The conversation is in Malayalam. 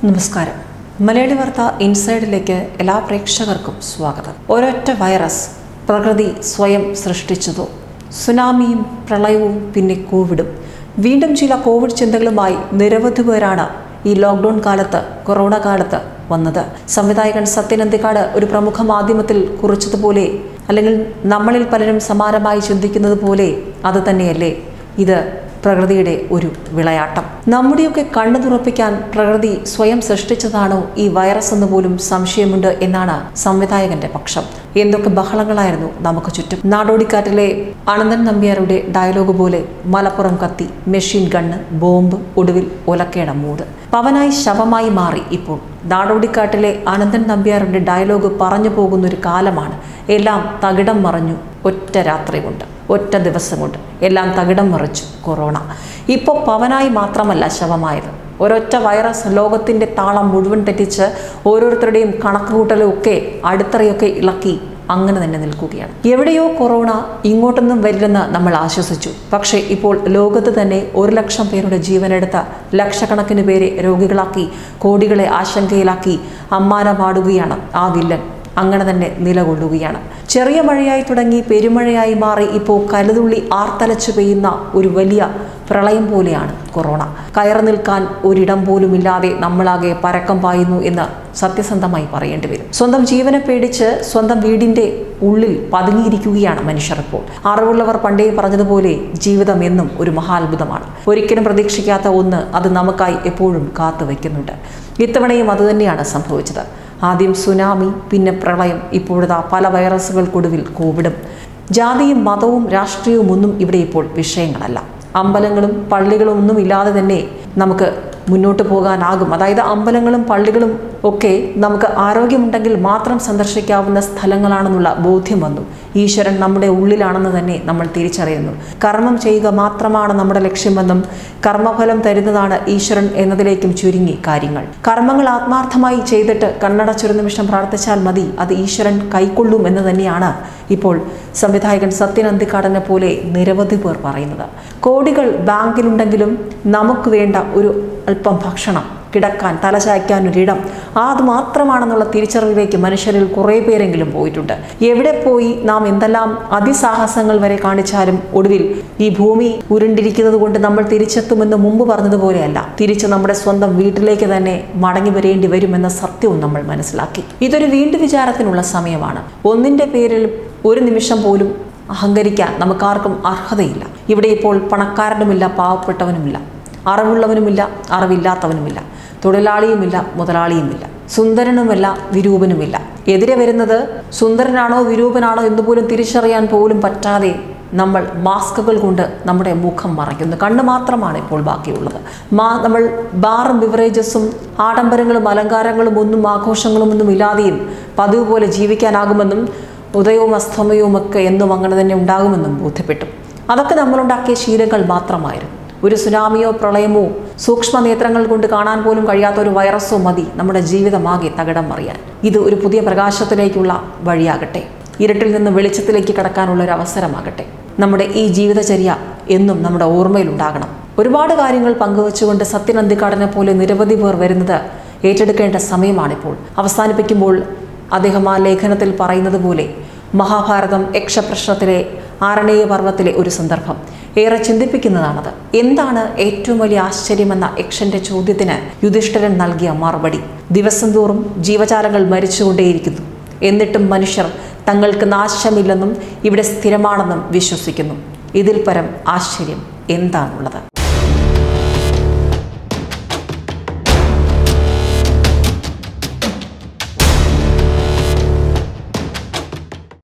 നമസ്കാരം മലയാളി വാർത്ത ഇൻസൈഡിലേക്ക് എല്ലാ പ്രേക്ഷകർക്കും സ്വാഗതം ഒരൊറ്റ വൈറസ് പ്രകൃതി സ്വയം സൃഷ്ടിച്ചതോ സുനാമിയും പ്രളയവും പിന്നെ കോവിഡും വീണ്ടും ചില കോവിഡ് ചിന്തകളുമായി നിരവധി പേരാണ് ഈ ലോക്ക്ഡൗൺ കാലത്ത് കൊറോണ കാലത്ത് വന്നത് സംവിധായകൻ സത്യനന്ദിക്കാട് ഒരു പ്രമുഖ മാധ്യമത്തിൽ കുറിച്ചതുപോലെ അല്ലെങ്കിൽ നമ്മളിൽ പലരും സമാനമായി ചിന്തിക്കുന്നത് പോലെ അത് തന്നെയല്ലേ ഇത് പ്രകൃതിയുടെ ഒരു വിളയാട്ടം നമ്മുടെയൊക്കെ കണ്ണു തുറപ്പിക്കാൻ പ്രകൃതി സ്വയം സൃഷ്ടിച്ചതാണോ ഈ വൈറസ് എന്ന് പോലും സംശയമുണ്ട് എന്നാണ് സംവിധായകന്റെ പക്ഷം എന്തൊക്കെ ബഹളങ്ങളായിരുന്നു നമുക്ക് ചുറ്റും നാടോടിക്കാറ്റിലെ അനന്തൻ നമ്പ്യാരുടെ ഡയലോഗ് പോലെ മലപ്പുറം കത്തി മെഷീൻ ഗണ്ണ് ബോംബ് ഒടുവിൽ ഒലക്കേട മൂട് പവനായി ശവമായി മാറി ഇപ്പോൾ നാടോടിക്കാട്ടിലെ അനന്തൻ നമ്പ്യാരുടെ ഡയലോഗ് പറഞ്ഞു പോകുന്ന ഒരു കാലമാണ് എല്ലാം തകിടം മറഞ്ഞു ഒറ്റ രാത്രി കൊണ്ട് ഒറ്റ ദിവസം കൊണ്ട് എല്ലാം തകിടം മറിച്ചു കൊറോണ ഇപ്പോൾ പവനായി മാത്രമല്ല ശവമായത് ഒരൊറ്റ വൈറസ് ലോകത്തിൻ്റെ താളം മുഴുവൻ തെറ്റിച്ച് ഓരോരുത്തരുടെയും കണക്കുകൂട്ടലും ഒക്കെ അടിത്തറയൊക്കെ ഇളക്കി അങ്ങനെ തന്നെ നിൽക്കുകയാണ് എവിടെയോ കൊറോണ ഇങ്ങോട്ടൊന്നും വരില്ലെന്ന് നമ്മൾ ആശ്വസിച്ചു പക്ഷേ ഇപ്പോൾ ലോകത്ത് തന്നെ ഒരു ലക്ഷം പേരുടെ ജീവനെടുത്ത ലക്ഷക്കണക്കിന് പേരെ രോഗികളാക്കി കോടികളെ ആശങ്കയിലാക്കി അമ്മാനമാടുകയാണ് ആ വില്ലൻ അങ്ങനെ തന്നെ നിലകൊള്ളുകയാണ് ചെറിയ മഴയായി തുടങ്ങി പെരുമഴയായി മാറി ഇപ്പോൾ കരുതുള്ളി ആർത്തലച്ചു പെയ്യുന്ന ഒരു വലിയ പ്രളയം പോലെയാണ് കൊറോണ കയറി നിൽക്കാൻ ഒരിടം പോലും ഇല്ലാതെ നമ്മളാകെ പരക്കം പായുന്നു എന്ന് സത്യസന്ധമായി പറയേണ്ടി വരും സ്വന്തം ജീവനെ പേടിച്ച് സ്വന്തം വീടിന്റെ ഉള്ളിൽ പതുങ്ങിയിരിക്കുകയാണ് മനുഷ്യർ ഇപ്പോൾ അറിവുള്ളവർ പണ്ടേ പറഞ്ഞതുപോലെ ജീവിതം എന്നും ഒരു മഹാത്ഭുതമാണ് ഒരിക്കലും പ്രതീക്ഷിക്കാത്ത ഒന്ന് അത് നമുക്കായി എപ്പോഴും കാത്തു വയ്ക്കുന്നുണ്ട് ഇത്തവണയും അതുതന്നെയാണ് സംഭവിച്ചത് ആദ്യം സുനാമി പിന്നെ പ്രളയം ഇപ്പോഴതാ പല വൈറസുകൾക്കൊടുവിൽ കോവിഡും ജാതിയും മതവും രാഷ്ട്രീയവും ഒന്നും ഇവിടെ ഇപ്പോൾ വിഷയങ്ങളല്ല അമ്പലങ്ങളും പള്ളികളും ഒന്നും ഇല്ലാതെ തന്നെ നമുക്ക് മുന്നോട്ട് പോകാനാകും അതായത് അമ്പലങ്ങളും പള്ളികളും ഒക്കെ നമുക്ക് ആരോഗ്യമുണ്ടെങ്കിൽ മാത്രം സന്ദർശിക്കാവുന്ന സ്ഥലങ്ങളാണെന്നുള്ള ബോധ്യം വന്നു ഈശ്വരൻ നമ്മുടെ ഉള്ളിലാണെന്ന് തന്നെ നമ്മൾ തിരിച്ചറിയുന്നു കർമ്മം ചെയ്യുക മാത്രമാണ് നമ്മുടെ ലക്ഷ്യമെന്നും കർമ്മഫലം തരുന്നതാണ് ഈശ്വരൻ എന്നതിലേക്കും ചുരുങ്ങി കാര്യങ്ങൾ കർമ്മങ്ങൾ ആത്മാർത്ഥമായി ചെയ്തിട്ട് കണ്ണടച്ചൊരു നിമിഷം പ്രാർത്ഥിച്ചാൽ മതി അത് ഈശ്വരൻ കൈക്കൊള്ളും എന്ന് തന്നെയാണ് ഇപ്പോൾ സംവിധായകൻ സത്യൻ അന്തിക്കാടനെ പോലെ നിരവധി പേർ പറയുന്നത് കോടികൾ ബാങ്കിലുണ്ടെങ്കിലും നമുക്ക് വേണ്ട ഒരു അല്പം ഭക്ഷണം കിടക്കാൻ തലചായ്ക്കാൻ ഒരിടം ആ അത് മാത്രമാണെന്നുള്ള തിരിച്ചറിവിലേക്ക് മനുഷ്യരിൽ കുറേ പേരെങ്കിലും പോയിട്ടുണ്ട് എവിടെ പോയി നാം എന്തെല്ലാം അതിസാഹസങ്ങൾ വരെ കാണിച്ചാലും ഒടുവിൽ ഈ ഭൂമി ഉരുണ്ടിരിക്കുന്നത് കൊണ്ട് നമ്മൾ തിരിച്ചെത്തുമെന്ന് മുമ്പ് പറഞ്ഞതുപോലെയല്ല തിരിച്ച് നമ്മുടെ സ്വന്തം വീട്ടിലേക്ക് തന്നെ മടങ്ങി വരേണ്ടി വരുമെന്ന സത്യവും നമ്മൾ മനസ്സിലാക്കി ഇതൊരു വീണ്ടു വിചാരത്തിനുള്ള സമയമാണ് ഒന്നിൻ്റെ പേരിൽ ഒരു നിമിഷം പോലും അഹങ്കരിക്കാൻ നമുക്കാർക്കും അർഹതയില്ല ഇവിടെ ഇപ്പോൾ പണക്കാരനുമില്ല പാവപ്പെട്ടവനുമില്ല അറിവുള്ളവനുമില്ല അറിവില്ലാത്തവനുമില്ല തൊഴിലാളിയുമില്ല മുതലാളിയുമില്ല സുന്ദരനുമല്ല വിരൂപനുമില്ല എതിരെ വരുന്നത് സുന്ദരനാണോ വിരൂപനാണോ എന്ന് പോലും തിരിച്ചറിയാൻ പോലും പറ്റാതെ നമ്മൾ മാസ്കുകൾ കൊണ്ട് നമ്മുടെ മുഖം മറയ്ക്കുന്നു കണ്ണ് മാത്രമാണ് ഇപ്പോൾ ബാക്കിയുള്ളത് മാ നമ്മൾ ബാറും ബിവറേജസും ആഡംബരങ്ങളും അലങ്കാരങ്ങളും ഒന്നും ആഘോഷങ്ങളും ഒന്നും ഇല്ലാതെയും പതിവ് പോലെ ജീവിക്കാനാകുമെന്നും ഉദയവും അസ്തമയവും ഒക്കെ എന്നും അങ്ങനെ തന്നെ ഉണ്ടാകുമെന്നും ബോധ്യപ്പെട്ടു അതൊക്കെ നമ്മളുണ്ടാക്കിയ ശീലങ്ങൾ മാത്രമായിരുന്നു ഒരു സുനാമിയോ പ്രളയമോ സൂക്ഷ്മ നേത്രങ്ങൾ കൊണ്ട് കാണാൻ പോലും കഴിയാത്ത ഒരു വൈറസോ മതി നമ്മുടെ ജീവിതമാകെ തകിടം മറിയാൻ ഇത് ഒരു പുതിയ പ്രകാശത്തിലേക്കുള്ള വഴിയാകട്ടെ ഇരുട്ടിൽ നിന്ന് വെളിച്ചത്തിലേക്ക് കടക്കാനുള്ള ഒരു അവസരമാകട്ടെ നമ്മുടെ ഈ ജീവിതചര്യ എന്നും നമ്മുടെ ഓർമ്മയിലുണ്ടാകണം ഒരുപാട് കാര്യങ്ങൾ പങ്കുവച്ചുകൊണ്ട് സത്യൻ അന്തിക്കാടനെ പോലെ നിരവധി പേർ വരുന്നത് ഏറ്റെടുക്കേണ്ട സമയമാണിപ്പോൾ അവസാനിപ്പിക്കുമ്പോൾ അദ്ദേഹം ആ ലേഖനത്തിൽ പറയുന്നത് പോലെ മഹാഭാരതം യക്ഷപ്രശ്നത്തിലെ ആരണേയ പർവ്വത്തിലെ ഒരു സന്ദർഭം ഏറെ ചിന്തിപ്പിക്കുന്നതാണത് എന്താണ് ഏറ്റവും വലിയ ആശ്ചര്യമെന്ന യക്ഷന്റെ ചോദ്യത്തിന് യുധിഷ്ഠിരൻ നൽകിയ മറുപടി ദിവസം തോറും ജീവജാലങ്ങൾ മരിച്ചുകൊണ്ടേയിരിക്കുന്നു എന്നിട്ടും മനുഷ്യർ തങ്ങൾക്ക് നാശമില്ലെന്നും ഇവിടെ സ്ഥിരമാണെന്നും വിശ്വസിക്കുന്നു ഇതിൽ പരം ആശ്ചര്യം എന്താണുള്ളത്